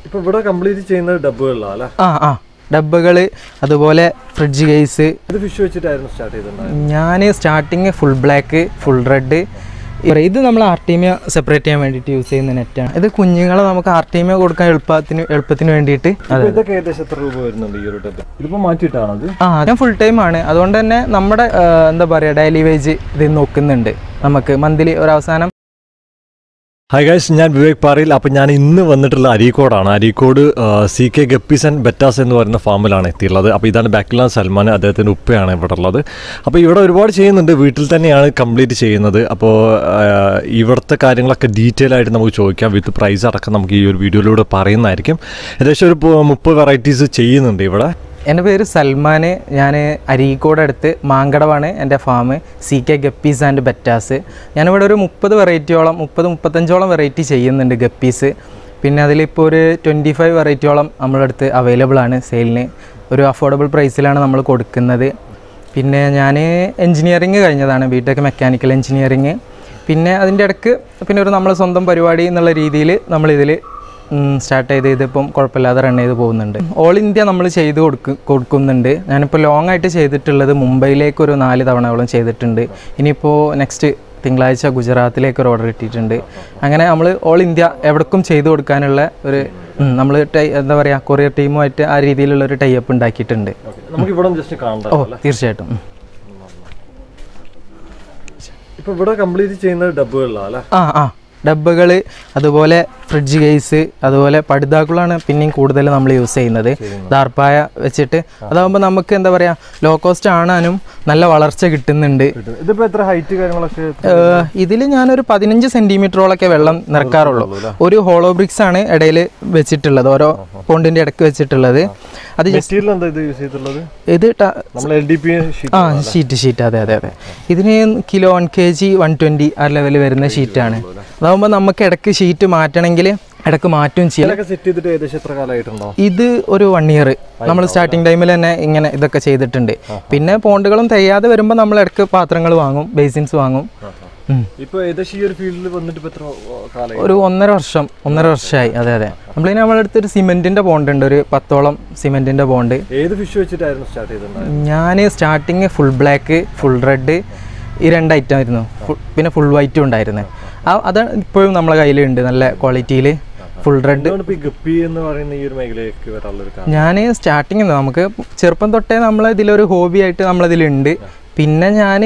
ഇപ്പൊ ഇവിടെ കംപ്ലീറ്റ് ചെയ്യുന്നത് ഡബ്ബുകളിലാണ് അല്ലേ ആ ആ ഡബ്ബകൾ അതുപോലെ ഫ്രിഡ്ജ് കേസ് ഇത് ഫിഷ് വെച്ചിട്ടായിരുന്നു സ്റ്റാർട്ട് ചെയ്തിട്ടുണ്ടായത് ഞാൻ starting full black full red ഇത് നമ്മൾ ആർട്ടീമിയ സെപ്പറേറ്റ് ചെയ്യാൻ വേണ്ടിയിട്ട് യൂസ് ചെയ്യുന്ന നെറ്റാണ് ഇത് കുഞ്ഞുങ്ങളെ നമുക്ക് ആർട്ടീമിയ കൊടുക്കാൻ എളുപ്പത്തിന് എളുപ്പത്തിന് വേണ്ടിയിട്ട് ഇപ്പൊ ഇതൊക്കെ ഏകദേശം എത്ര രൂപ വരുന്നുണ്ട് ഈ ഒരു ഡബ്ബ് ഇതിപ്പോ മാറ്റിയിട്ടാണ് അത് ആ ഞാൻ ഫുൾ ടൈം ആണ് അതുകൊണ്ട് തന്നെ നമ്മുടെ ആ, എന്താ പറയുക ഡെയിലി വേജ് ഇത് നോക്കുന്നുണ്ട് നമുക്ക് മന്ത്ലി ഒരു അവസാനം ഹായ് ഗൈസ് ഞാൻ വിവേക് പാറയിൽ അപ്പോൾ ഞാൻ ഇന്ന് വന്നിട്ടുള്ള അരീക്കോടാണ് Areekode C K guppies and bettas എന്ന് പറയുന്ന ഫാമിലാണ് എത്തിയുള്ളത് അപ്പോൾ ഇതാണ് ബാക്കിലാണ് സൽമാൻ അദ്ദേഹത്തിൻ്റെ ഉപ്പയാണ് ഇവിടെ ഉള്ളത് അപ്പോൾ ഇവിടെ ഒരുപാട് ചെയ്യുന്നുണ്ട് വീട്ടിൽ തന്നെയാണ് കംപ്ലീറ്റ് ചെയ്യുന്നത് അപ്പോൾ ഇവിടുത്തെ കാര്യങ്ങളൊക്കെ ഡീറ്റെയിൽ ആയിട്ട് നമുക്ക് ചോദിക്കാം വിത്ത് പ്രൈസ് അടക്കം നമുക്ക് ഈ ഒരു വീഡിയോയിലൂടെ പറയുന്നതായിരിക്കും ഏകദേശം ഒരു പു- മുപ്പത് വെറൈറ്റീസ് ചെയ്യുന്നുണ്ട് ഇവിടെ എൻ്റെ പേര് സൽമാൻ ഞാൻ അരീക്കോട് അടുത്ത് മാങ്കടവാണ് എൻ്റെ farm C K guppies and bettas ഞാനിവിടെ ഒരു മുപ്പത് വെറൈറ്റിയോളം മുപ്പത് മുപ്പത്തഞ്ചോളം വെറൈറ്റി ചെയ്യുന്നുണ്ട് ഗപ്പീസ് പിന്നെ അതിലിപ്പോൾ ഒരു ട്വൻറ്റി ഫൈവ് വെറൈറ്റിയോളം നമ്മുടെ അടുത്ത് അവൈലബിൾ ആണ് സെയിലിന് ഒരു അഫോർഡബിൾ പ്രൈസിലാണ് നമ്മൾ കൊടുക്കുന്നത് പിന്നെ ഞാൻ എൻജിനീയറിങ് കഴിഞ്ഞതാണ് ബി ടെക് മെക്കാനിക്കൽ എൻജിനീയറിങ് പിന്നെ അതിൻ്റെ ഇടയ്ക്ക് പിന്നെ ഒരു നമ്മൾ സ്വന്തം പരിപാടി എന്നുള്ള രീതിയിൽ നമ്മളിതിൽ സ്റ്റാർട്ട് ചെയ്ത് ഇതിപ്പം കുഴപ്പമില്ലാതെ റൺ ചെയ്ത് പോകുന്നുണ്ട് ഓൾ ഇന്ത്യ നമ്മൾ ചെയ്ത് കൊടുക്കും കൊടുക്കുന്നുണ്ട് ഞാനിപ്പോൾ ലോങ് ആയിട്ട് ചെയ്തിട്ടുള്ളത് മുംബൈയിലേക്ക് ഒരു നാല് തവണയോളം ചെയ്തിട്ടുണ്ട് ഇനിയിപ്പോൾ നെക്സ്റ്റ് തിങ്കളാഴ്ച ഗുജറാത്തിലേക്ക് ഒരു ഓർഡർ കിട്ടിയിട്ടുണ്ട് അങ്ങനെ നമ്മൾ ഓൾ ഇന്ത്യ എവിടേക്കും ചെയ്തു കൊടുക്കാനുള്ള ഒരു നമ്മൾ ടൈ എന്താ പറയുക കൊറിയർ ടീമുമായിട്ട് ആ രീതിയിലുള്ള ഒരു ടൈപ്പ് ഉണ്ടാക്കിയിട്ടുണ്ട് നമുക്ക് ഇവിടെ ജസ്റ്റ് കാണാം ഓ തീർച്ചയായിട്ടും ഉം. ഇപ്പോൾ ഇവിടെ കംപ്ലീറ്റ് ചെയ്യുന്നത് ഡബ്ബുകളിലാണ് അല്ലേ ആ ആ ഡബ്ബകൾ അതുപോലെ ഫ്രിഡ്ജ് കേസ് അതുപോലെ പടുതാക്കളാണ് പിന്നെയും കൂടുതൽ നമ്മൾ യൂസ് ചെയ്യുന്നത് ദാർപ്പായ വെച്ചിട്ട് അതാകുമ്പോൾ നമുക്ക് എന്താ പറയുക ലോ കോസ്റ്റ് ആണാനും നല്ല വളർച്ച കിട്ടുന്നുണ്ട് ഇതിപ്പോൾ എത്ര ഹൈറ്റ് കാര്യങ്ങളൊക്കെ ഇതിൽ ഞാനൊരു പതിനഞ്ച് സെൻറ്റിമീറ്ററോളൊക്കെ വെള്ളം നിറക്കാറുള്ളൂ ഒരു ഹോളോ ബ്രിക്സ് ആണ് ഇടയിൽ വെച്ചിട്ടുള്ളത് ഓരോ പോണ്ടിൻ്റെ ഇടയ്ക്ക് വെച്ചിട്ടുള്ളത് അത് just- മെറ്റീരിയൽ എന്താ ഇത് യൂസ് ചെയ്തിട്ടുള്ളത് ഇത് ട- നമ്മൾ എൽ ഡി പി ആ ഷീറ്റ് ഷീറ്റ് അതെ അതെ അതെ ഇതിന് kilo one K G one twenty ആ ലെവൽ വരുന്ന ഷീറ്റാണ് അതാകുമ്പോൾ നമുക്ക് ഇടയ്ക്ക് ഷീറ്റ് മാറ്റണമെങ്കിൽ ഇടയ്ക്ക് മാറ്റുകയും ചെയ്യാം ഇതിലൊക്കെ സെറ്റ് ചെയ്തിട്ട് ഏകദേശം എത്ര കാലമായിട്ടുണ്ടോ ഇത് ഒരു വൺ ഇയർ നമ്മൾ സ്റ്റാർട്ടിങ് ടൈമിൽ തന്നെ ഇങ്ങനെ ഇതൊക്കെ ചെയ്തിട്ടുണ്ട് പിന്നെ പോണ്ടുകളും തികയാതെ വരുമ്പോൾ നമ്മൾ ഇടയ്ക്ക് പാത്രങ്ങൾ വാങ്ങും ബേസിൻസ് വാങ്ങും ഉം. ഇപ്പൊ ഏകദേശം ഈ ഒരു ഫീൽഡിൽ വന്നിട്ട് ഇപ്പൊ എത്ര കാലമായി ഒരു ഒന്നര വർഷം ഒന്നര വർഷമായി അതെ അതെ നമ്മളിനി നമ്മളെ അടുത്ത് ഒരു സിമെന്റിന്റെ ബോണ്ട് ഉണ്ട് ഒരു പത്തോളം സിമെന്റിന്റെ ബോണ്ട് ഏത് ഫിഷ് വെച്ചിട്ടായിരുന്നു സ്റ്റാർട്ട് ചെയ്തിട്ടുണ്ടായത് ഞാൻ starting full black full red ഈ രണ്ട് ഐറ്റം ആയിരുന്നു ഫുൾ- പിന്നെ ഫുൾ വൈറ്റും ഉണ്ടായിരുന്നു ആ അത് ഇപ്പോഴും നമ്മളെ കയ്യിലുണ്ട് നല്ല ക്വാളിറ്റിയിൽ ഫുൾ റെഡ് എന്തുകൊണ്ട് ഇപ്പൊ ഈ ഗപ്പി എന്ന് പറയുന്ന ഈ ഒരു മേഖലയിലേക്ക് വരാനുള്ള ഒരു കാരണം ഞാൻ സ്റ്റാർട്ടിങ് നമുക്ക് ചെറുപ്പം തൊട്ടേ നമ്മൾ ഇതിലൊരു ഹോബി ആയിട്ട് നമ്മളതിലുണ്ട് പിന്നെ ഞാൻ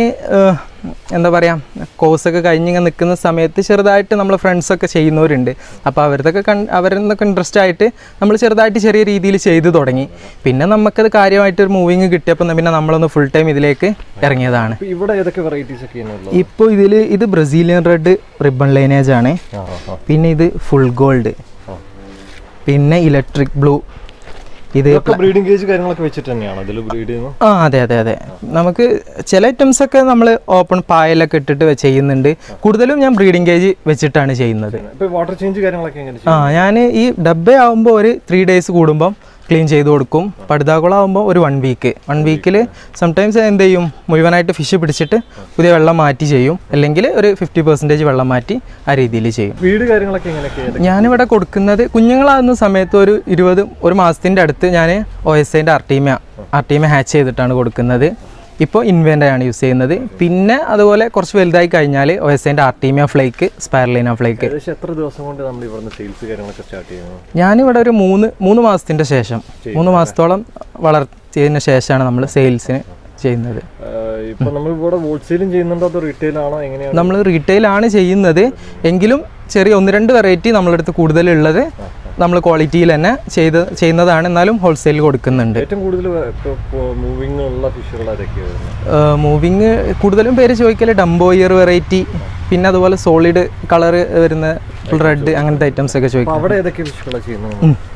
എന്താ പറയുക കോഴ്സൊക്കെ കഴിഞ്ഞിങ്ങനെ നിൽക്കുന്ന സമയത്ത് ചെറുതായിട്ട് നമ്മൾ ഫ്രണ്ട്സൊക്കെ ചെയ്യുന്നവരുണ്ട് അപ്പോൾ അവരതൊക്കെ കൺ അവരിന്നൊക്കെ ഇൻട്രസ്റ്റ് ആയിട്ട് നമ്മൾ ചെറുതായിട്ട് ചെറിയ രീതിയിൽ ചെയ്തു തുടങ്ങി പിന്നെ നമുക്കത് കാര്യമായിട്ട് ഒരു മൂവിങ് കിട്ടിയപ്പോൾ പിന്നെ നമ്മളൊന്ന് ഫുൾ ടൈം ഇതിലേക്ക് ഇറങ്ങിയതാണ് ഇപ്പൊ ഇവിടെ ഏതൊക്കെ വെറൈറ്റീസ് ഒക്കെയാണ് ഉള്ളത് ഇപ്പോൾ ഇതിൽ ഇത് ബ്രസീലിയൻ റെഡ് റിബൺ ലൈനേജ് ആണ് ആ, ആ, ആ. പിന്നെ ഇത് ഫുൾ ഗോൾഡ് ആ. പിന്നെ ഇലക്ട്രിക് ബ്ലൂ ഇത് ഇതൊക്കെ ബ്രീഡിംഗ് കേജ് കാര്യങ്ങളൊക്കെ വെച്ചിട്ട് തന്നെയാണ് ഇതിൽ ബ്രീഡ് ചെയ്യുന്നത് ആ അതെ അതെ അതെ നമുക്ക് ചില ഐറ്റംസ് ഒക്കെ നമ്മൾ ഓപ്പൺ പായലൊക്കെ ഇട്ടിട്ട് വെ- ചെയ്യുന്നുണ്ട് കൂടുതലും ഞാൻ ബ്രീഡിംഗ് കേജ് വെച്ചിട്ടാണ് ചെയ്യുന്നത് ഇപ്പൊ വാട്ടർ ചേഞ്ച് കാര്യങ്ങളൊക്കെ എങ്ങനെ ആ ഞാൻ ഈ ഡബ്ബ ആവുമ്പോൾ ഒരു ത്രീ ഡേയ്സ് കൂടുമ്പം ക്ലീൻ ചെയ്ത് കൊടുക്കും പടുതാക്കുളമാകുമ്പോൾ ഒരു വൺ വീക്ക് വൺ വീക്കിൽ സംടൈംസ് എന്ത് ചെയ്യും മുഴുവനായിട്ട് ഫിഷ് പിടിച്ചിട്ട് പുതിയ വെള്ളം മാറ്റി ചെയ്യും അല്ലെങ്കിൽ ഒരു ഫിഫ്റ്റി പെർസെൻറ്റേജ് വെള്ളം മാറ്റി ആ രീതിയിൽ ചെയ്യും വീട് കാര്യങ്ങളൊക്കെ എങ്ങനെയൊക്കെ ഞാനിവിടെ കൊടുക്കുന്നത് കുഞ്ഞുങ്ങളാകുന്ന സമയത്ത് ഒരു ഇരുപത് ഒരു മാസത്തിൻ്റെ അടുത്ത് ഞാൻ ഒ എസ് ഐൻ്റെ അർട്ടീമ അർട്ടീമ ഹാച്ച് ചെയ്തിട്ടാണ് കൊടുക്കുന്നത് ഇപ്പോൾ ഇൻവെൻ്റാണ് യൂസ് ചെയ്യുന്നത് പിന്നെ അതുപോലെ കുറച്ച് വലുതായി കഴിഞ്ഞാൽ ഒ എസ് ഐൻ്റെ അർട്ടീമിയ ഫ്ലേക്ക് സ്പൈറലൈന ഫ്ലേക്ക് ഏകദേശം എത്ര ദിവസം കൊണ്ട് നമ്മൾ ഇവിടുന്ന് സെയിൽസ് കാര്യങ്ങളൊക്കെ സ്റ്റാർട്ട് ചെയ്യുന്നത് ഞാനിവിടെ ഒരു മൂന്ന് മൂന്ന് മാസത്തിൻ്റെ ശേഷം മൂന്ന് മാസത്തോളം വളർത്തിയതിന് ശേഷമാണ് നമ്മൾ സെയിൽസിന് ചെയ്യുന്നത് ആഹ് ഇപ്പൊ നമ്മൾ ഇവിടെ ഹോൾസെയിലും ചെയ്യുന്നുണ്ടോ അതോ റീറ്റെയിൽ ആണോ എങ്ങനെയാണ് നമ്മൾ റീറ്റെയിലാണ് ചെയ്യുന്നത് എങ്കിലും ചെറിയ ഒന്ന് രണ്ട് വെറൈറ്റി നമ്മളടുത്ത് കൂടുതലുള്ളത് നമ്മൾ ക്വാളിറ്റിയിൽ തന്നെ ചെയ്ത് ചെയ്യുന്നതാണ് എന്നാലും ഹോൾസെയിൽ കൊടുക്കുന്നുണ്ട് ഏറ്റവും കൂടുതൽ മൂവിങ് ഉള്ള ഫിഷുകൾ അതൊക്കെയാണ് വരുന്നത് മൂവിങ് കൂടുതലും പേര് ചോദിക്കൽ ഡംബോയർ വെറൈറ്റി പിന്നെ അതുപോലെ സോളിഡ് കളർ വരുന്ന ഫുൾ റെഡ് അങ്ങനത്തെ ഐറ്റംസ് ഒക്കെ അപ്പൊ ചോദിക്കും അവിടെ ഏതൊക്കെ ഫിഷുകളാണ് ചെയ്യുന്നത്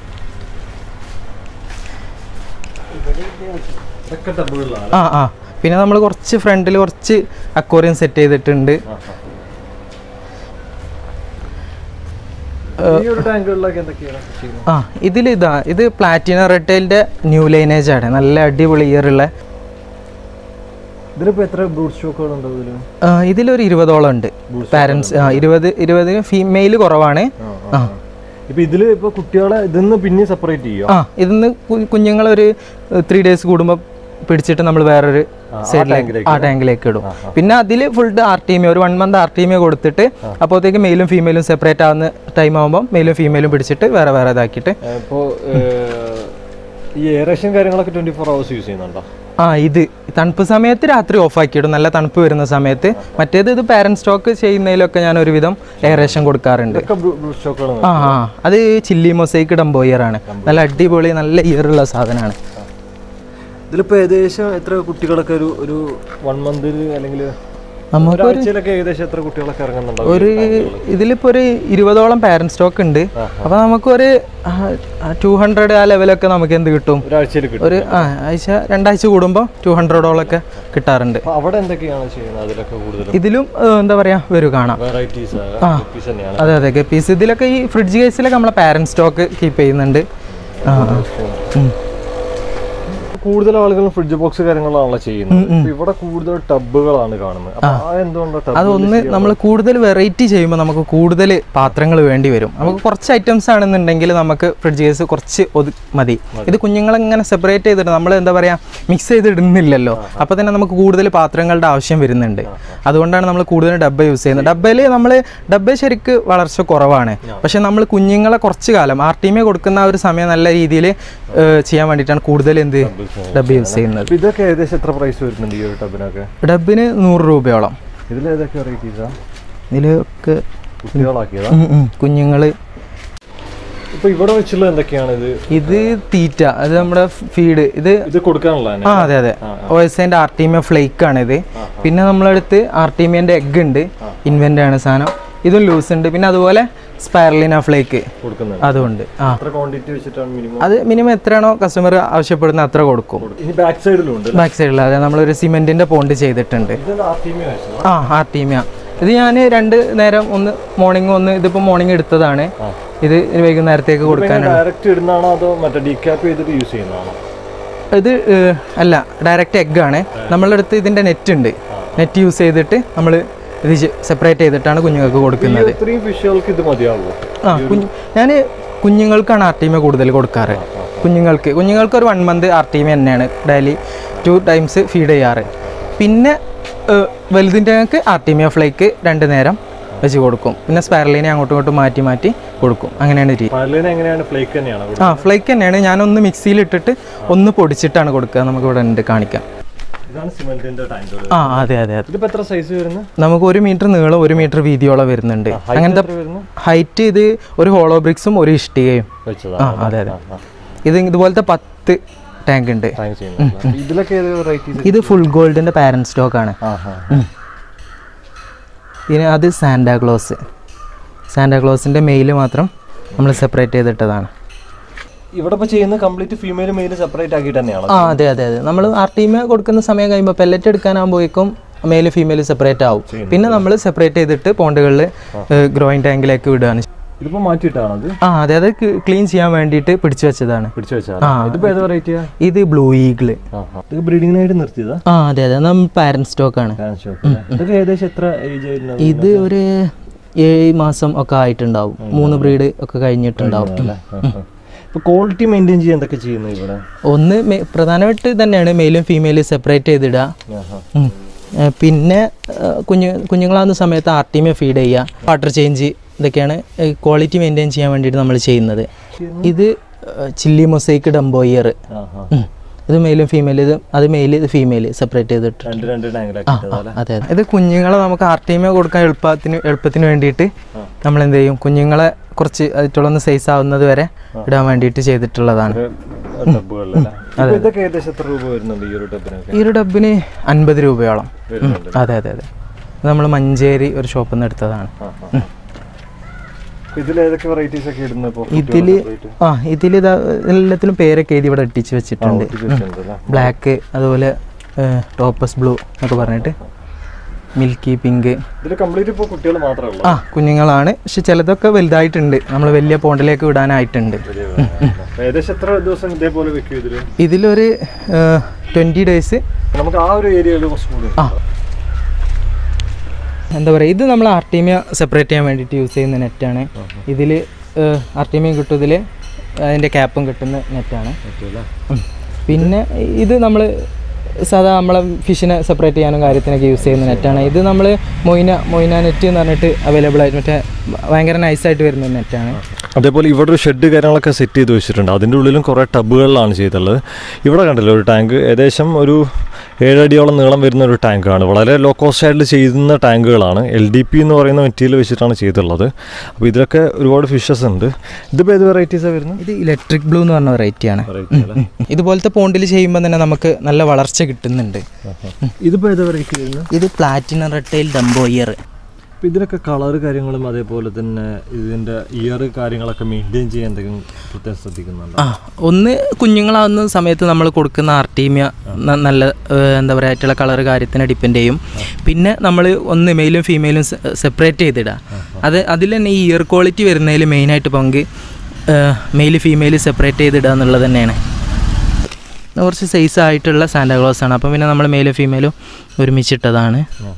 ഇതൊക്കെ ഡബിളാണ് ആ ആ പിന്നെ നമ്മൾ കുറച്ച് ഫ്രണ്ടിൽ കുറച്ച് അക്വോറിയം സെറ്റ് ചെയ്തിട്ടുണ്ട് ഈ ഒരു ടാങ്കുകളിലൊക്കെ എന്തൊക്കെയാണ് ചെയ്യുന്നത് ആ ഇതിൽ ഇതാ ഇത് പ്ലാറ്റിന റെറ്റൈലിൻ്റെ ന്യൂ ലൈനേജ് ആണ് നല്ല അടിപൊളി ഇയർ ഉള്ള ഇതിലിപ്പോ എത്ര ബ്രൂഡ് സ്റ്റോക്കുകൾ ഉണ്ട് ഇതില് ആ, ഇതിലൊരു ഇരുപതോളം ഉണ്ട് പാരൻസ് ആ ഇരുപത് ഇരുപത് ഫീമെയിൽ കുറവാണ് ആ ഇപ്പൊ ഇതില് ഇപ്പൊ കുട്ടികളെ ഇതിന്ന് പിന്നെ സെപ്പറേറ്റ് ചെയ്യോ ആ ഇതിന്ന് കു- കുഞ്ഞുങ്ങളൊരു ത്രീ ഡേയ്സ് കൂടുമ്പോൾ പിടിച്ചിട്ട് നമ്മൾ വേറൊരു സൈഡിലേക്ക് ടാങ്കിലേക്ക് ആ ടാങ്കിലേക്ക് ഇടും പിന്നെ അതിൽ ഫുൾ ആർ ടി ഒരു വൺ മന്ത് ആർ ടി കൊടുത്തിട്ട് അപ്പോഴത്തേക്ക് മെയിലും ഫീമെയിലും സെപ്പറേറ്റ് ആവുന്ന ടൈം ആകുമ്പോൾ മെയിലും ഫീമെയിലും പിടിച്ചിട്ട് വേറെ വേറെ ഇതാക്കിയിട്ട് ഇപ്പോ ഈ എയറേഷൻ കാര്യങ്ങളൊക്കെ ട്വന്റി ഫോർ അവേഴ്സ് യൂസ് ചെയ്യുന്നുണ്ടോ ആ ഇത് തണുപ്പ് സമയത്ത് രാത്രി ഓഫ് ആക്കിയിടും നല്ല തണുപ്പ് വരുന്ന സമയത്ത് മറ്റേത് ഇത് പാരന്റ് സ്റ്റോക്ക് ചെയ്യുന്നതിലൊക്കെ ഞാൻ ഒരുവിധം എയറേഷൻ കൊടുക്കാറുണ്ട് ഇതൊക്കെ ബ്ലൂ സ്റ്റോക്കുകൾ ആ ആ അത് ചില്ലി മൊസൈക്ക് ഡംബോയർ ആണ് നല്ല അടിപൊളി നല്ല ഇയറുള്ള സാധനമാണ് ഇതിലിപ്പോ ഏകദേശം എത്ര കുട്ടികളൊക്കെ ഒരു ഒരു വൺ മന്തിൽ അല്ലെങ്കിൽ നമുക്ക് ഒരാഴ്ചയിലൊക്കെ ഏകദേശം എത്ര കുട്ടികളൊക്കെ ഇറങ്ങുന്നുണ്ടാവും ഒരു ഇതിലിപ്പോൾ ഒരു ഇരുപതോളം പാരന്റ് സ്റ്റോക്ക് ഉണ്ട് അപ്പോൾ നമുക്കൊരു ടു ഹൺഡ്രഡ് ആ ലെവലൊക്കെ നമുക്ക് എന്ത് കിട്ടും ഒരാഴ്ചയിൽ കിട്ടും ഒരു ആ ആഴ്ച രണ്ടാഴ്ച കൂടുമ്പോൾ ടു ഹൺഡ്രഡോളൊക്കെ കിട്ടാറുണ്ട് അപ്പൊ അവിടെ എന്തൊക്കെയാണ് ചെയ്യുന്നത് അതിലൊക്കെ കൂടുതലും ഇതിലും ഏഹ്, എന്താ പറയുക വരും കാണാം വെറൈറ്റീസ് തന്നെയാണ് അതെ അതെ ഗപ്പീസ് ഇതിലൊക്കെ ഈ ഫ്രിഡ്ജ് കേസിലൊക്കെ നമ്മളെ പാരന്റ് സ്റ്റോക്ക് കീപ്പ് ചെയ്യുന്നുണ്ട് ആ ആ. ഉം. കൂടുതൽ ആളുകളും ഫ്രിഡ്ജ് ബോക്സ് കാര്യങ്ങളാണല്ലോ ചെയ്യുന്നത് ഇപ്പൊ ഇവിടെ കൂടുതൽ ടബുകളാണ് കാണുന്നത് അപ്പൊ ആ എന്തുകൊണ്ടാണ് അതൊന്ന് നമ്മൾ കൂടുതൽ വെറൈറ്റി ചെയ്യുമ്പോൾ നമുക്ക് കൂടുതൽ പാത്രങ്ങൾ വേണ്ടി വരും നമുക്ക് കുറച്ച് ഐറ്റംസ് ആണെന്നുണ്ടെങ്കിൽ നമുക്ക് ഫ്രിഡ്ജ് കേസ് കുറച്ച് ഒതു മതി ഇത് കുഞ്ഞുങ്ങളെ ഇങ്ങനെ സെപ്പറേറ്റ് ചെയ്തിട്ട് നമ്മൾ എന്താ പറയുക മിക്സ് ചെയ്തിടുന്നില്ലല്ലോ അപ്പോൾ തന്നെ നമുക്ക് കൂടുതൽ പാത്രങ്ങളുടെ ആവശ്യം വരുന്നുണ്ട് അതുകൊണ്ടാണ് നമ്മൾ കൂടുതൽ ഡബ്ബ യൂസ് ചെയ്യുന്നത് ഡബ്ബയിൽ നമ്മൾ ഡബ്ബ ശരിക്ക് വളർച്ച കുറവാണ് പക്ഷെ നമ്മൾ കുഞ്ഞുങ്ങളെ കുറച്ച് കാലം ആർ ടി കൊടുക്കുന്ന ആ ഒരു സമയം നല്ല രീതിയിൽ ചെയ്യാൻ വേണ്ടിയിട്ടാണ് കൂടുതൽ എന്ത് ഡബ്ബ യൂസ് ചെയ്യുന്നത് അപ്പൊ ഇതൊക്കെ ഏകദേശം എത്ര പ്രൈസ് വരുന്നുണ്ട് ഈ ഒരു ടബിനൊക്കെ ഡബ്ബിന് നൂറ് രൂപയോളം ഇതിൽ ഏതൊക്കെ വെറൈറ്റീസാ ഇതിലൊക്കെ കുട്ടികളാക്കിയതാ കുഞ്ഞുങ്ങൾ ഇപ്പൊ ഇവിടെ വെച്ചുള്ള എന്തൊക്കെയാണ് ഇത് ഇത് തീറ്റ അത് നമ്മുടെ ഫീഡ് ഇത് ഇത് കൊടുക്കാനുള്ള ആ അതെ അതെ ഒ എസ് എൻ്റെ ആർട്ടീമിയ ഫ്ലേക്ക് ആണ് ഇത് പിന്നെ നമ്മളടുത്ത് ആർട്ടീമിയൻ്റെ എഗ് ഉണ്ട് ഇൻവെൻ്റ് ആണ് സാധനം ഇതും ലൂസ് ഉണ്ട് പിന്നെ അതുപോലെ സ്പൈറലിന ഫ്ലേക്ക് കൊടുക്കുന്നുണ്ട് അതുകൊണ്ട് ആ എത്ര ക്വാണ്ടിറ്റി വെച്ചിട്ടാണ് മിനിമം അത് മിനിമം എത്രയാണോ കസ്റ്റമർ ആവശ്യപ്പെടുന്ന അത്ര കൊടുക്കും ഇനി ബാക്ക് സൈഡിലും ഉണ്ട് ബാക്ക് സൈഡിൽ അതെ നമ്മളൊരു സിമെൻറ്റിൻ്റെ പോണ്ട് ചെയ്തിട്ടുണ്ട് ഇത് ആർട്ടിമി വെച്ചത് ആ ആർട്ടീമിയ ഇത് ഞാൻ രണ്ട് നേരം ഒന്ന് മോർണിംഗ് ഒന്ന് ഇതിപ്പോൾ മോർണിംഗ് എടുത്തതാണ് ഇത് വൈകുന്നേരത്തേക്ക് കൊടുക്കാനാണ് ഡയറക്റ്റ് ഇടുന്നതാണോ അതോ മറ്റേ ഡീക്യാപ്പ് ചെയ്തിട്ട് യൂസ് ചെയ്യുന്നതാണോ ഇത് ഏഹ്, അല്ല ഡയറക്റ്റ് എഗ് ആണ് നമ്മളുടെ അടുത്ത് ഇതിന്റെ നെറ്റ് ഉണ്ട് നെറ്റ് യൂസ് ചെയ്തിട്ട് നമ്മൾ ഇത് സെപ്പറേറ്റ് ചെയ്തിട്ടാണ് കുഞ്ഞുങ്ങൾക്ക് കൊടുക്കുന്നത് ഇത്രയും ഫിഷുകൾക്ക് ഇത് മതിയാവുമോ ആ കുഞ്ഞ് ഞാൻ കുഞ്ഞുങ്ങൾക്കാണ് ആർട്ടീമ കൂടുതൽ കൊടുക്കാറ് കുഞ്ഞുങ്ങൾക്ക് കുഞ്ഞുങ്ങൾക്ക് ഒരു വൺ മന്ത് ആർട്ടീമ തന്നെയാണ് ഡെയിലി ടു ടൈംസ് ഫീഡ് ചെയ്യാറ് പിന്നെ ഏഹ്, വലുതിൻ്റെ ആർട്ടീമിയ ഫ്ലേക്ക് രണ്ട് നേരം വെച്ച് കൊടുക്കും പിന്നെ സ്പൈറലിനെ അങ്ങോട്ടും ഇങ്ങോട്ടും മാറ്റി മാറ്റി കൊടുക്കും അങ്ങനെയാണ് രീതി പല്ലിന് എങ്ങനെയാണ് ഫ്ലേക്ക് തന്നെയാണ് ആ ഫ്ലേക്ക് തന്നെയാണ് ഞാനൊന്ന് മിക്സിയിൽ ഇട്ടിട്ട് ഒന്ന് പൊടിച്ചിട്ടാണ് കൊടുക്കുക നമുക്ക് ഇവിടെ ഉണ്ട് കാണിക്കാം ഇതാണ് സിമെന്റിന്റെ ടാങ്കുകൾ ആ അതെ അതെ അതെ ഇതിപ്പോ എത്ര സൈസ് വരുന്നത് നമുക്ക് ഒരു മീറ്റർ നീളം ഒരു മീറ്റർ വീതിയോളം വരുന്നുണ്ട് അങ്ങനത്തെ വരുന്നത് ഹൈറ്റ് ഇത് ഒരു ഹോളോ ബ്രിക്സും ഒരു ഇഷ്ടികയും വെച്ചതാ ആ അതെ അതെ ഇത് ഇതുപോലത്തെ പത്ത് ടാങ്ക് ഉണ്ട് ടാങ്ക് ചെയ്യുന്നത് ഇതിലൊക്കെ ഏത് വെറൈറ്റീസ് ഇത് ഫുൾ ഗോൾഡിന്റെ പാരന്റ് സ്റ്റോക്ക് ആണ് പിന്നെ അത് സാന്റാക്ലോസ് സാന്റാക്ലോസിന്റെ മെയിൽ മാത്രം നമ്മൾ സെപ്പറേറ്റ് ചെയ്തിട്ടതാണ് ഇവിടെ ഇപ്പൊ ചെയ്യുന്ന കംപ്ലീറ്റ് ഫീമെയിൽ മെയിൽ സെപ്പറേറ്റ് ആക്കിയിട്ട് തന്നെയാണ് ആ അതെ അതെ അതെ നമ്മൾ ആർ ടീമ് കൊടുക്കുന്ന സമയം കഴിയുമ്പോൾ പെല്ലറ്റ് എടുക്കാനാകുമ്പോഴേക്കും മെയിൽ ഫീമെയിൽ സെപ്പറേറ്റ് ആവും പിന്നെ നമ്മൾ സെപ്പറേറ്റ് ചെയ്തിട്ട് പോണ്ടുകളിൽ ഗ്രോയിങ് ടാങ്കിലേക്ക് വിടുകയാണ് ഇതിപ്പോ മാറ്റിയിട്ടാണ് അത് ആ അതെ അത് ക്ലീൻ ചെയ്യാൻ വേണ്ടിയിട്ട് പിടിച്ചു വെച്ചതാണ് പിടിച്ചു വെച്ചാൽ ഇതിപ്പോ ഏത് വെറൈറ്റിയാ ഇത് ബ്ലൂ ഈഗിള് ഇത് ബ്രീഡിങ്ങിനായിട്ട് നിർത്തിയതാ ആ അതെ അതെ നമ്മൾ പാരന്റ് സ്റ്റോക്ക് ആണ് ഇതൊക്കെ ഏകദേശം എത്ര ഏജ് ആയിരുന്നു ഇത് ഒരു ഏഴ് മാസം ഒക്കെ ആയിട്ടുണ്ടാവും മൂന്ന് ബ്രീഡ് ഒക്കെ കഴിഞ്ഞിട്ടുണ്ടാവും ഇപ്പൊ ക്വാളിറ്റി മെയിൻറ്റെയിൻ ചെയ്യാൻ എന്തൊക്കെ ചെയ്യുന്നു ഇവിടെ ഒന്ന് മെ- പ്രധാനമായിട്ട് തന്നെയാണ് മെയിലും ഫീമെയിലും സെപ്പറേറ്റ് ചെയ്തിടുക ആഹാ. ഉം. ഏ, പിന്നെ ഏ, കുഞ്ഞു കുഞ്ഞുങ്ങളാവുന്ന സമയത്ത് ആർട്ടിമെ ഫീഡ് ചെയ്യുക വാട്ടർ ചേഞ്ച് ഇതൊക്കെയാണ് ക്വാളിറ്റി മെയിൻറ്റെയിൻ ചെയ്യാൻ വേണ്ടിയിട്ട് നമ്മൾ ചെയ്യുന്നത് ഇത് ചില്ലി മൊസൈക്ക് ഡംബോയർ ആഹാ. ഇത് മെയിലും ഫീമെയിൽ ഇത് അത് മെയിൽ ഇത് ഫീമെയിൽ സെപ്പറേറ്റ് ചെയ്തിട്ട് രണ്ട് രണ്ട് ടാങ്കിലാക്കിട്ടതാ അതെ അതെ ഇത് കുഞ്ഞുങ്ങളെ നമുക്ക് ആർട്ടിമ കൊടുക്കാൻ എളുപ്പത്തിന് എളുപ്പത്തിന് വേണ്ടിയിട്ട് നമ്മൾ എന്ത് ചെയ്യും കുഞ്ഞുങ്ങളെ കുറച്ച് അതിട്ടുള്ളൊന്ന് സൈസ് ആവുന്നത് വരെ ഇടാൻ വേണ്ടിയിട്ട് ചെയ്തിട്ടുള്ളതാണ് ടബുകളിലല്ലേ ഇപ്പൊ ഇതൊക്കെ ഏകദേശം എത്ര രൂപ വരുന്നുണ്ട് ഈ ഒരു ടബിനൊക്കെ ഈ ഒരു ഡബിന് അൻപത് രൂപയോളം വരുന്നുണ്ട് അതെ അതെ അതെ നമ്മൾ മഞ്ചേരി ഒരു ഷോപ്പിൽ നിന്ന് എടുത്തതാണ് ഇതിൽ ഏതൊക്കെ വെറൈറ്റീസ് ഒക്കെ ഇടുന്നത് ഇപ്പൊ ഇതില് ആ ഇതിൽ ഇത് എല്ലാത്തിലും പേരൊക്കെ എഴുതി ഇവിടെ ഒട്ടിച്ച് വെച്ചിട്ടുണ്ട് ബ്ലാക്ക് അതുപോലെ ടോപ്പസ് ബ്ലൂ എന്നൊക്കെ പറഞ്ഞിട്ട് മിൽക്കി പിങ്ക് ഇതിൽ കംപ്ലീറ്റ് ഇപ്പോൾ കുട്ടികൾ മാത്രമേ ഉള്ളൂ ആ കുഞ്ഞുങ്ങളാണ് പക്ഷെ ചിലതൊക്കെ വലുതായിട്ടുണ്ട് നമ്മൾ വലിയ പോണ്ടിലേക്ക് വിടാനായിട്ടുണ്ട് ഏകദേശം എത്ര ദിവസം ഇതേപോലെ വെക്കും ഇതില് ഇതിലൊരു ട്വൻറ്റി ഡേയ്സ് നമുക്ക് ആ ഒരു ഏരിയയിൽ കുറച്ചും കൂടി ആ എന്താ പറയുക ഇത് നമ്മൾ ആർട്ടീമിയ സെപ്പറേറ്റ് ചെയ്യാൻ വേണ്ടിയിട്ട് യൂസ് ചെയ്യുന്ന നെറ്റാണ് ഇതിൽ ആർട്ടിമിയും കിട്ടും ഇതിൽ അതിൻ്റെ ക്യാപ്പും കിട്ടുന്ന നെറ്റാണ് പറ്റൂല ഉം. പിന്നെ ഇത് നമ്മൾ സാധാ നമ്മളെ ഫിഷിനെ സെപ്പറേറ്റ് ചെയ്യാനും കാര്യത്തിനൊക്കെ യൂസ് ചെയ്യുന്ന നെറ്റാണ് ഇത് നമ്മൾ മൊയ്ന മൊയ്ന നെറ്റ് എന്ന് പറഞ്ഞിട്ട് അവൈലബിൾ ആയിട്ട് മറ്റേ ഭയങ്കര നൈസായിട്ട് വരുന്ന നെറ്റാണ് അതേപോലെ ഇവിടെ ഒരു ഷെഡ് കാര്യങ്ങളൊക്കെ സെറ്റ് ചെയ്ത് വെച്ചിട്ടുണ്ട് അതിൻ്റെ ഉള്ളിലും കുറേ ടബുകളിലാണ് ചെയ്തിട്ടുള്ളത് ഇവിടെ കണ്ടല്ലോ ഒരു ടാങ്ക് ഏകദേശം ഒരു ഏഴടിയോളം നീളം വരുന്ന ഒരു ടാങ്കാണ് വളരെ ലോ കോസ്റ്റ് ആയിട്ട് ചെയ്യുന്ന ടാങ്കുകളാണ് എൽ ഡി പി എന്ന് പറയുന്ന മെറ്റീരിയൽ വെച്ചിട്ടാണ് ചെയ്തിട്ടുള്ളത് അപ്പോൾ ഇതിലൊക്കെ ഒരുപാട് ഫിഷസ് ഉണ്ട് ഇതിപ്പോൾ ഏത് വെറൈറ്റീസാണ് വരുന്നത് ഇത് ഇലക്ട്രിക് ബ്ലൂ എന്ന് പറഞ്ഞ വെറൈറ്റി ആണ് വെറൈറ്റി അല്ലേ ഇതുപോലത്തെ പോണ്ടിൽ ചെയ്യുമ്പോൾ തന്നെ നമുക്ക് നല്ല വളർച്ച കിട്ടുന്നുണ്ട് ഇതിപ്പോൾ ഏത് വെറൈറ്റി വരുന്നത് ഇത് പ്ലാറ്റിനം റെട്ടൈൽ ഡംബോയർ അപ്പോൾ ഇതിനൊക്കെ കളർ കാര്യങ്ങളും അതേപോലെ തന്നെ ഇതിൻ്റെ ഇയർ കാര്യങ്ങളൊക്കെ മെയിൻറ്റെയിൻ ചെയ്യാൻ എന്തെങ്കിലും പ്രത്യേകം ശ്രദ്ധിക്കുന്നുണ്ട് ആ ഒന്ന് കുഞ്ഞുങ്ങളാവുന്ന സമയത്ത് നമ്മൾ കൊടുക്കുന്ന ആർട്ടീമിയ ന- നല്ല ഏഹ്, എന്താ പറയുക ആയിട്ടുള്ള കളർ കാര്യത്തിനെ ഡിപ്പെൻഡ് ചെയ്യും പിന്നെ നമ്മൾ ഒന്ന് മെയിലും ഫീമെയിലും സെപ്പറേറ്റ് ചെയ്തിടുക അത് അതിൽ തന്നെ ഈ ഇയർ ക്വാളിറ്റി വരുന്നതിൽ മെയിനായിട്ട് പങ്ക് മെയിൽ ഫീമെയിൽ സെപ്പറേറ്റ് ചെയ്തിടുക എന്നുള്ളത് തന്നെയാണ് കുറച്ച് സൈസ് ആയിട്ടുള്ള സാന്റാക്ലോസ് ആണ് അപ്പം പിന്നെ നമ്മൾ മെയിലും ഫീമെയിലും ഒരുമിച്ചിട്ടതാണ്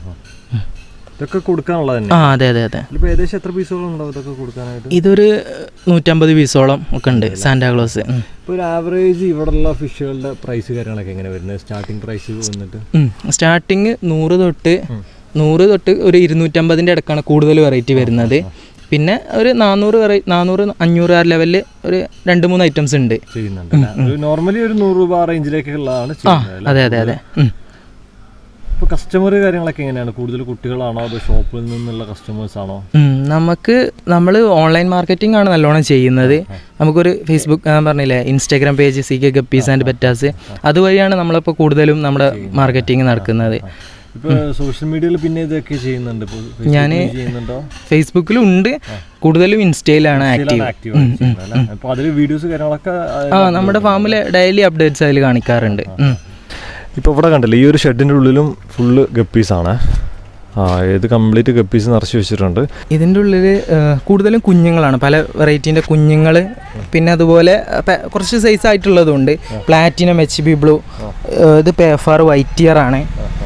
ഇതൊക്കെ കൊടുക്കാനുള്ളത് തന്നെ ആ അതെ അതെ അതെ ഇതിപ്പോൾ ഏകദേശം എത്ര പീസുകളും ഉണ്ടാവും ഇതൊക്കെ കൊടുക്കാനായിട്ട് ഇതൊരു നൂറ്റമ്പത് പീസോളം ഒക്കെ ഉണ്ട് സാന്റാക്ലോസ് ഉം. ഇപ്പോൾ ഒരു ആവറേജ് ഇവിടെയുള്ള ഫിഷുകളുടെ പ്രൈസ് കാര്യങ്ങളൊക്കെ എങ്ങനെ വരുന്നത് സ്റ്റാർട്ടിംഗ് പ്രൈസ് വന്നിട്ട് സ്റ്റാർട്ടിങ് നൂറ് തൊട്ട് നൂറ് തൊട്ട് ഒരു ഇരുന്നൂറ്റമ്പതിൻ്റെ ഇടക്കാണ് കൂടുതൽ വെറൈറ്റി വരുന്നത് പിന്നെ ഒരു നാനൂറ് വെറൈ നാനൂറ് അഞ്ഞൂറ് ആ ലെവലിൽ ഒരു രണ്ട് മൂന്ന് ഐറ്റംസ് ഉണ്ട് ചെയ്യുന്നുണ്ട് അല്ലേ? ഒരു നോർമലി ഒരു നൂറ് രൂപ ആ റേഞ്ചിലേക്കുള്ളതാണ് ആ ചെയ്യുന്നത് അതെ അതെ അതെ ഉം. ഇപ്പോൾ കസ്റ്റമർ കാര്യങ്ങളൊക്കെ എങ്ങനെയാണ് കൂടുതൽ കുട്ടികളാണോ അതോ ഷോപ്പിൽ നിന്നുള്ള കസ്റ്റമേഴ്സ് ആണോ ഉം, നമുക്ക് നമ്മൾ ഓൺലൈൻ മാർക്കറ്റിംഗ് ആണ് നല്ലോണം ചെയ്യുന്നത് നമുക്കൊരു ഫേസ്ബുക്ക് ഞാൻ പറഞ്ഞില്ലേ Instagram page C K guppies and bettas അതുവഴിയാണ് നമ്മളിപ്പോൾ കൂടുതലും നമ്മുടെ മാർക്കറ്റിംഗ് നടക്കുന്നത് ഇപ്പോൾ സോഷ്യൽ മീഡിയയിൽ പിന്നെ ഇതൊക്കെ ചെയ്യുന്നുണ്ട് ഇപ്പോൾ ഞാന് ഫേസ്ബുക്കിൽ ചെയ്യുന്നുണ്ടോ ഫേസ്ബുക്കിലും ഉണ്ട് കൂടുതലും ഇൻസ്റ്റയിലാണ് ആക്റ്റീവ് ആക്റ്റീവ് ചെയ്യുന്നത് അപ്പോൾ അതിൽ വീഡിയോസ് കാര്യങ്ങളൊക്കെ ആ നമ്മുടെ ഫാമിൽ ഡെയിലി അപ്ഡേറ്റ്സ് അതിൽ കാണിക്കാറുണ്ട് ഉം. ഇപ്പോൾ ഇവിടെ കണ്ടല്ലോ ഈ ഒരു ഷെഡിൻ്റെ ഉള്ളിലും ഫുള്ള് ഗപ്പീസാണ് ആ ഇത് കംപ്ലീറ്റ് ഗപ്പീസ് നിറച്ച് വെച്ചിട്ടുണ്ട് ഇതിൻ്റെ ഉള്ളിൽ കൂടുതലും കുഞ്ഞുങ്ങളാണ് പല വെറൈറ്റീൻ്റെ കുഞ്ഞുങ്ങൾ പിന്നെ അതുപോലെ ആ, പെ- കുറച്ച് സൈസ് ആയിട്ടുള്ളതുണ്ട് പ്ലാറ്റിനം എച്ച് ബി ബ്ലൂ ഇത് എഫ് ആർ വൈറ്റ് ഇയർ ആണ്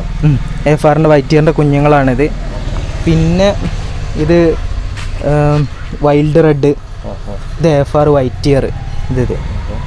എഫ് ആറിൻ്റെ വൈറ്റ് ഇയറിൻ്റെ കുഞ്ഞുങ്ങളാണിത് പിന്നെ ഇത് വൈൽഡ് റെഡ് ഇത് എഫ് ആർ വൈറ്റ് ഇയർ ഇത് ഇത്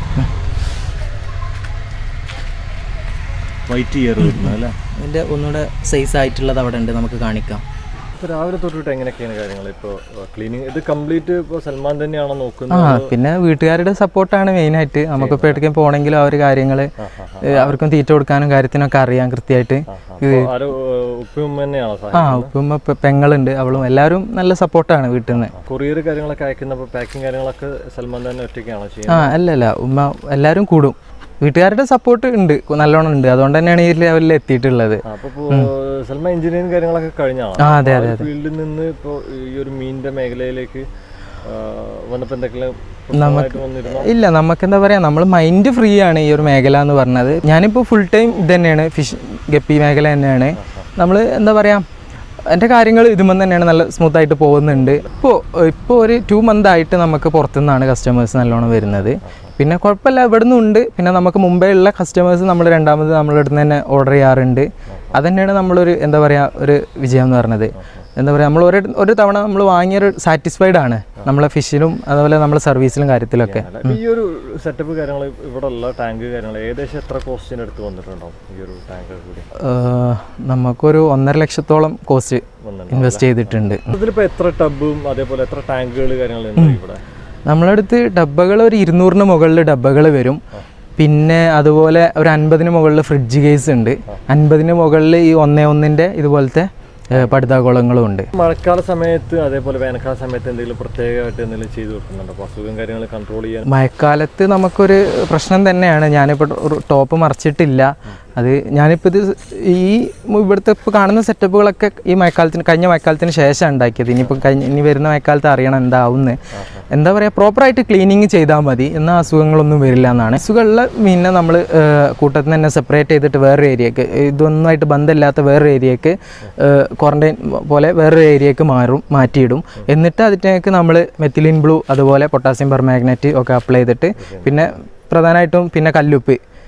വൈറ്റ് ഇയർ വരുന്നത് അല്ലേ ഇതിൻ്റെ ഒന്നുകൂടെ സൈസ് ആയിട്ടുള്ളത് അവിടെ ഉണ്ട് നമുക്ക് കാണിക്കാം ഇപ്പോൾ രാവിലെ തൊട്ടിട്ട് എങ്ങനെയൊക്കെയാണ് കാര്യങ്ങൾ ഇപ്പോൾ ക്ലീനിങ് ഇത് കംപ്ലീറ്റ് ഇപ്പോൾ സൽമാൻ തന്നെയാണോ ആ നോക്കുന്നത് പിന്നെ വീട്ടുകാരുടെ സപ്പോർട്ടാണ് മെയിനായിട്ട് നമുക്കിപ്പോൾ എവിടേക്കും പോകണമെങ്കിലും അവർ കാര്യങ്ങൾ അവർക്കും തീറ്റ കൊടുക്കാനും കാര്യത്തിനൊക്കെ അറിയാം കൃത്യമായിട്ട് അപ്പോൾ ആരോ ഉപ്പയും തന്നെയാണോ ആ സഹായം ഉപ്പും ഇപ്പം പെങ്ങളുണ്ട് അവളും എല്ലാവരും നല്ല സപ്പോർട്ടാണ് വീട്ടിൽ നിന്ന് കൊറിയർ കാര്യങ്ങളൊക്കെ അയക്കുന്നപ്പോൾ പാക്കിംഗ് കാര്യങ്ങളൊക്കെ സൽമാൻ തന്നെ ഒറ്റയ്ക്കാണോ ആ ചെയ്യുന്നത് അല്ലല്ല ഉമ്മ എല്ലാവരും കൂടും വീട്ടുകാരുടെ സപ്പോർട്ട് ഉണ്ട് നല്ലോണം ഉണ്ട് അതുകൊണ്ട് തന്നെയാണ് ഈ ലെവലിൽ എത്തിയിട്ടുള്ളത് അപ്പോൾ സൽമാൻ എഞ്ചിനീയറിംഗ് കാര്യങ്ങളൊക്കെ കഴിഞ്ഞാണ് ആ അതെ അതെ അതെ ഫീൽഡിൽ നിന്ന് ഇപ്പോൾ ഈ ഒരു മീനിന്റെ മേഖലയിലേക്ക് ആ, വന്നപ്പോൾ എന്തെങ്കിലും പ്രശ്നമായിട്ട് വന്നിരുന്നോ ഇല്ല നമുക്ക് എന്താ പറയാ നമ്മൾ മൈൻഡ് ഫ്രീ ആണ് ഈ ഒരു മേഖല എന്ന് പറഞ്ഞത് ഞാനിപ്പോൾ ഫുൾ ടൈം ഇത് തന്നെയാണ് ഫിഷ് ഗപ്പി മേഖല തന്നെയാണ് നമ്മൾ എന്താ പറയാ എൻ്റെ കാര്യങ്ങൾ ഇതുമ്പോൾ തന്നെയാണ് നല്ല സ്മൂത്ത് ആയിട്ട് പോകുന്നുണ്ട് ഇപ്പോൾ ഇപ്പോൾ ഒരു ടു മന്ത് ആയിട്ട് നമുക്ക് പുറത്തുനിന്നാണ് കസ്റ്റമേഴ്സ് നല്ലോണം വരുന്നത് പിന്നെ കുഴപ്പമില്ല ഇവിടെ ഉണ്ട് പിന്നെ നമുക്ക് മുമ്പേ ഉള്ള കസ്റ്റമേഴ്സ് നമ്മൾ രണ്ടാമത് നമ്മളുടെ അടുത്ത് തന്നെ ഓർഡർ ചെയ്യാറുണ്ട് അതന്നെയാണ് നമ്മളൊരു എന്താ പറയുക ഒരു വിജയം എന്ന് പറഞ്ഞത് എന്താ പറയുക നമ്മൾ ഒരു ഒരു തവണ നമ്മൾ വാങ്ങിയൊരു സാറ്റിസ്ഫൈഡ് ആണ് നമ്മളെ ഫിഷിലും അതുപോലെ നമ്മളെ സർവീസിലും കാര്യത്തിലൊക്കെ അല്ല, ഇപ്പൊ ഈ ഒരു സെറ്റപ്പ് കാര്യങ്ങൾ ഇവിടെ ഉള്ള ടാങ്ക് കാര്യങ്ങൾ ഏകദേശം എത്ര കോസ്റ്റിന് അടുത്ത് വന്നിട്ടുണ്ടാവും ഈ ഒരു ടാങ്ക് കൂടി ഏഹ് നമുക്കൊരു ഒന്നര ലക്ഷത്തോളം കോസ്റ്റ് വന്നിട്ടുണ്ട് ഇൻവെസ്റ്റ് ചെയ്തിട്ടുണ്ട് ഇതിലിപ്പോ എത്ര ടബും അതേപോലെ എത്ര ടാങ്കുകൾ കാര്യങ്ങളുണ്ട് ഇവിടെ നമ്മളടുത്ത് ഡബ്ബകൾ ഒരു ഇരുന്നൂറിന് മുകളിൽ ഡബ്ബകൾ വരും പിന്നെ അതുപോലെ ഒരു അൻപതിന് മുകളിൽ ഫ്രിഡ്ജ് കേസ് ഉണ്ട് അൻപതിന് മുകളിൽ ഈ ഒന്നേ ഒന്നിൻ്റെ ഇതുപോലത്തെ ഏഹ് പടുതാകുളങ്ങളും ഉണ്ട് മഴക്കാല സമയത്ത് അതേപോലെ വേനൽക്കാല സമയത്ത് എന്തെങ്കിലും പ്രത്യേകമായിട്ട് എന്തെങ്കിലും ചെയ്തു വെക്കുന്നുണ്ടോ അപ്പൊ അസുഖം കാര്യങ്ങൾ കൺട്രോൾ ചെയ്യാൻ മഴക്കാലത്ത് നമുക്കൊരു പ്രശ്നം തന്നെയാണ് ഞാനിപ്പോൾ ടോപ്പ് മറിച്ചിട്ടില്ല അത് ഞാനിപ്പോൾ ഇത് ഈ ഇവിടുത്തെ ഇപ്പോൾ കാണുന്ന സെറ്റപ്പുകളൊക്കെ ഈ മഴക്കാലത്തിന് കഴിഞ്ഞ മഴക്കാലത്തിന് ശേഷം ഉണ്ടാക്കിയത് ഇനിയിപ്പോൾ കഴിഞ്ഞ ഇനി വരുന്ന മഴക്കാലത്ത് അറിയണം എന്താവുന്ന് എന്താ പറയുക പ്രോപ്പറായിട്ട് ക്ലീനിങ് ചെയ്താൽ മതി എന്നാൽ അസുഖങ്ങളൊന്നും വരില്ല എന്നാണ് അസുഖമുള്ള മീനിനെ നമ്മൾ കൂട്ടത്തിൽ നിന്ന് തന്നെ സെപ്പറേറ്റ് ചെയ്തിട്ട് വേറൊരു ഏരിയക്ക് ഇതൊന്നുമായിട്ട് ബന്ധമില്ലാത്ത വേറൊരു ഏരിയക്ക് ക്വാറന്റൈൻ പോലെ വേറൊരു ഏരിയക്ക് മാറും മാറ്റിയിടും എന്നിട്ട് അതിലേക്ക് നമ്മൾ മെത്തിലിൻ ബ്ലൂ അതുപോലെ പൊട്ടാസ്യം പെർമാഗ്നറ്റ് ഒക്കെ അപ്ലൈ ചെയ്തിട്ട് പിന്നെ പ്രധാനമായിട്ടും പിന്നെ കല്ലുപ്പ്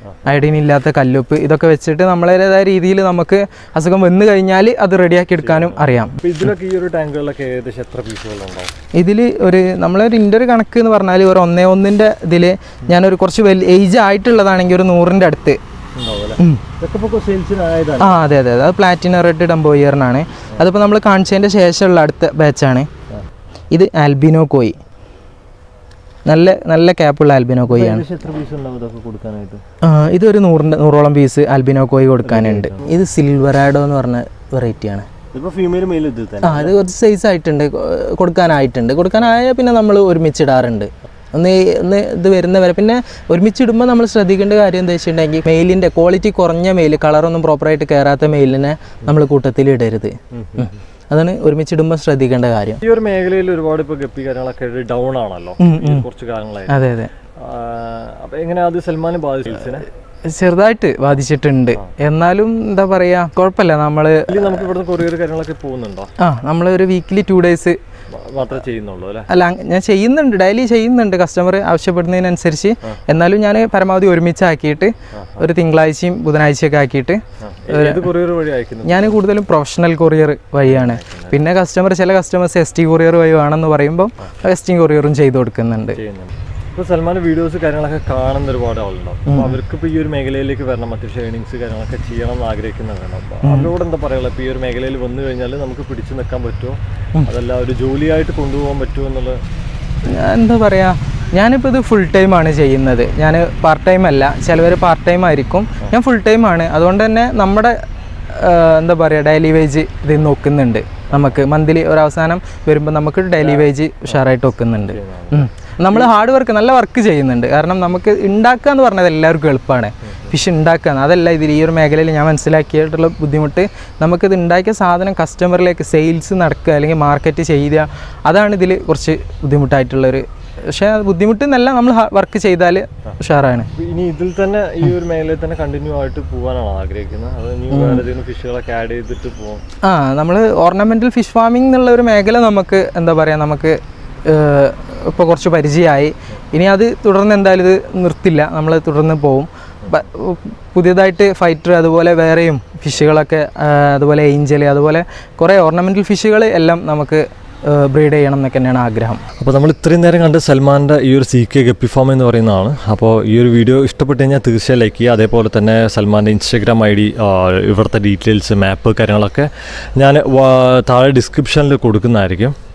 അയഡിൻ ഇല്ലാത്ത കല്ലുപ്പ് ഇതൊക്കെ വെച്ചിട്ട് നമ്മളേതായ രീതിയിൽ നമുക്ക് അസുഖം വന്നു കഴിഞ്ഞാൽ അത് റെഡിയാക്കി എടുക്കാനും അറിയാം അപ്പോൾ ഇതിലൊക്കെ ഈ ഒരു ടാങ്കുകളിലൊക്കെ ഏകദേശം എത്ര പീസുകളുണ്ടാവും ഇതിൽ ഒരു നമ്മളൊരു ഇൻ്റെ ഒരു കണക്ക് എന്ന് പറഞ്ഞാൽ ഒരു ഒന്നേ ഒന്നിൻ്റെ ഇതിൽ ഞാനൊരു കുറച്ച് വലിയ ഏജ് ആയിട്ടുള്ളതാണെങ്കിൽ ഒരു നൂറിൻ്റെ അടുത്ത് ഉണ്ടാവും അല്ലേ ഉം. ഇതൊക്കെ ഇപ്പോൾ സെയിൽസിനായതാണ് ആ അതെ അതെ അതെ അത് പ്ലാറ്റിന റെഡ് ഡംബോയറിനാണ് അതിപ്പോൾ നമ്മൾ കാണിച്ചതിൻ്റെ ശേഷമുള്ള അടുത്ത ബാച്ചാണ് ഇത് ആൽബിനോ കോയി നല്ല നല്ല ക്യാപ്പുള്ള ആൽബിനോ കോയിയാണ് ഏകദേശം എത്ര പീസ് ഉണ്ടാവും ഇതൊക്കെ കൊടുക്കാനായിട്ട് ആ, ഇതൊരു നൂറിൻ്റെ നൂറോളം പീസ് ആൽബിനോ കോയി കൊടുക്കാനുണ്ട് ഇത് സിൽവറാഡോ എന്ന് പറഞ്ഞ വെറൈറ്റിയാണ് ഇപ്പോൾ ഫീമെയിൽ മെയിൽ ഇതിൽ തന്നെ ആ അത് കുറച്ച് സൈസ് ആയിട്ടുണ്ട് കൊ- കൊടുക്കാനായിട്ടുണ്ട് കൊടുക്കാനായ പിന്നെ നമ്മൾ ഒരുമിച്ചിടാറുണ്ട് ഒന്ന് ഈ- ഒന്ന് ഇത് വരുന്ന വരെ പിന്നെ ഒരുമിച്ചിടുമ്പോൾ നമ്മൾ ശ്രദ്ധിക്കേണ്ട കാര്യം എന്താ വെച്ചിട്ടുണ്ടെങ്കിൽ മെയിലിൻ്റെ ക്വാളിറ്റി കുറഞ്ഞ മെയിൽ കളറൊന്നും പ്രോപ്പറായിട്ട് കയറാത്ത മെയിലിനെ നമ്മൾ കൂട്ടത്തിൽ ഇടരുത് ഉം. അതാണ് ഒരുമിച്ചിടുമ്പോൾ ശ്രദ്ധിക്കേണ്ട കാര്യം ഈ ഒരു മേഖലയിൽ ഒരുപാട് ഇപ്പോൾ ഗപ്പി കാര്യങ്ങളൊക്കെ ഡൗൺ ആണല്ലോ ഉം, ഈ ഉം. കുറച്ച് കാലങ്ങളായി അതെ അതെ അപ്പോൾ എങ്ങനെയാ അത് സൽമാനെ ബാധിച്ചു സെയിൽസിനെ ചെറുതായിട്ട് ബാധിച്ചിട്ടുണ്ട് എന്നാലും എന്താ പറയുക കുഴപ്പമില്ല നമ്മൾ അല്ലെങ്കിൽ നമുക്ക് ഇവിടുന്ന് കൊറിയർ കാര്യങ്ങളൊക്കെ പോകുന്നുണ്ടോ ആ നമ്മൾ ഒരു വീക്കിലി ടു ഡേയ്സ് മ- മാത്രമേ ചെയ്യുന്നുള്ളൂ അല്ലേ അല്ല അങ്ങ- ഞാൻ ചെയ്യുന്നുണ്ട് ഡെയിലി ചെയ്യുന്നുണ്ട് കസ്റ്റമർ ആവശ്യപ്പെടുന്നതിനനുസരിച്ച് എന്നാലും ഞാൻ പരമാവധി ഒരുമിച്ചാക്കിയിട്ട് ഒരു തിങ്കളാഴ്ചയും ബുധനാഴ്ചയൊക്കെ ആക്കിയിട്ട് ഏത് കൊറിയർ വഴി അയക്കുന്നു ഞാൻ കൂടുതലും പ്രൊഫഷണൽ കൊറിയർ വഴിയാണ് പിന്നെ കസ്റ്റമർ ചില കസ്റ്റമേഴ്സ് എസ് ടി കൊറിയർ വഴി വേണമെന്ന് പറയുമ്പോൾ എസ് ടി കൊറിയറും ചെയ്ത് കൊടുക്കുന്നുണ്ട് ചെയ്യുന്നുണ്ട് ഇപ്പോൾ സൽമാൻ്റെ വീഡിയോസ് കാര്യങ്ങളൊക്കെ കാണുന്ന ഒരുപാട് ആളുണ്ടാവും അപ്പോൾ അവർക്ക് ഇപ്പോൾ ഈ ഒരു മേഖലയിലേക്ക് വരണം അത്യാവശ്യം ഏണിങ്സ് കാര്യങ്ങളൊക്കെ ചെയ്യണം എന്ന് ആഗ്രഹിക്കുന്നുണ്ട് അപ്പോൾ അവരോട് എന്താ പറയുക ഇപ്പോൾ ഈ ഒരു മേഖലയിൽ വന്നു കഴിഞ്ഞാൽ നമുക്ക് പിടിച്ചു നിൽക്കാൻ പറ്റുമോ അതല്ല ഒരു ജോലിയായിട്ട് കൊണ്ടുപോകാൻ പറ്റുമോ എന്നുള്ളത് ഞാൻ എന്താ പറയുക ഞാനിപ്പോൾ ഇത് ഫുൾ ടൈമാണ് ചെയ്യുന്നത് ഞാൻ പാർട്ട് ടൈം അല്ല ചിലവർ പാർട്ട് ടൈം ആയിരിക്കും ഞാൻ ഫുൾ ടൈം ആണ് അതുകൊണ്ട് തന്നെ നമ്മുടെ ആ, എന്താ പറയുക ഡെയിലി വേജ് ഇത് നോക്കുന്നുണ്ട് നമുക്ക് മന്ത്ലി ഒരു അവസാനം വരുമ്പോൾ നമുക്ക് ഡെയിലി വേജ് ഉഷാറായിട്ട് വെക്കുന്നുണ്ട് നമ്മൾ ഹാർഡ് വർക്ക് നല്ല വർക്ക് ചെയ്യുന്നുണ്ട് കാരണം നമുക്ക് ഉണ്ടാക്കുക എന്ന് പറഞ്ഞത് എല്ലാവർക്കും എളുപ്പമാണ് ഫിഷ് ഉണ്ടാക്കുക അതല്ല ഇതിൽ ഈ ഒരു മേഖലയിൽ ഞാൻ മനസ്സിലാക്കിയിട്ടുള്ള ബുദ്ധിമുട്ട് നമുക്കിത് ഉണ്ടാക്കിയ സാധനം കസ്റ്റമറിലേക്ക് സെയിൽസ് നടക്കുക അല്ലെങ്കിൽ മാർക്കറ്റ് ചെയ്യുക അതാണ് ഇതിൽ കുറച്ച് ബുദ്ധിമുട്ടായിട്ടുള്ളൊരു പക്ഷേ അത് ബുദ്ധിമുട്ടെന്നല്ല നമ്മൾ വർക്ക് ചെയ്താൽ ഉഷാറാണ് അപ്പോൾ ഇനി ഇതിൽ തന്നെ ഈ ഒരു മേഖലയിൽ തന്നെ കണ്ടിന്യൂ ആയിട്ട് പോകാനാണ് ആഗ്രഹിക്കുന്നത് അത് ഇനി വേറെ ഏതെങ്കിലും ഫിഷുകളൊക്കെ ആഡ് ചെയ്തിട്ട് പോകും ആ നമ്മൾ ഓർണമെൻ്റൽ ഫിഷ് ഫാമിംഗ് എന്നുള്ള ഒരു മേഖല നമുക്ക് എന്താ പറയുക നമുക്ക് ഇപ്പോൾ കുറച്ച് പരിചയമായി ഇനി അത് തുടർന്ന് എന്തായാലും ഇത് നിർത്തില്ല നമ്മൾ തുടർന്ന് പോവും ബ- പുതിയതായിട്ട് ഫൈറ്റർ അതുപോലെ വേറെയും ഫിഷുകളൊക്കെ ആ, അതുപോലെ ഏഞ്ചൽ അതുപോലെ കുറേ ഓർണമെൻ്റൽ ഫിഷുകൾ എല്ലാം നമുക്ക് ബ്രീഡ് ചെയ്യണം എന്നൊക്കെ തന്നെയാണ് ആഗ്രഹം അപ്പോൾ നമ്മൾ ഇത്രയും നേരം കണ്ട് സൽമാൻ്റെ ഈ ഒരു സി കെ ഗപ്പി ഫാം എന്ന് പറയുന്നതാണ് അപ്പോൾ ഈ ഒരു വീഡിയോ ഇഷ്ടപ്പെട്ട് കഴിഞ്ഞാൽ തീർച്ചയായും ലൈക്ക് ചെയ്യുക അതേപോലെ തന്നെ സൽമാൻ്റെ ഇൻസ്റ്റാഗ്രാം ഐ ഡി ഇവിടുത്തെ ഡീറ്റെയിൽസ് മാപ്പ് കാര്യങ്ങളൊക്കെ ഞാൻ വാ- താഴെ ഡിസ്ക്രിപ്ഷനിൽ കൊടുക്കുന്നതായിരിക്കും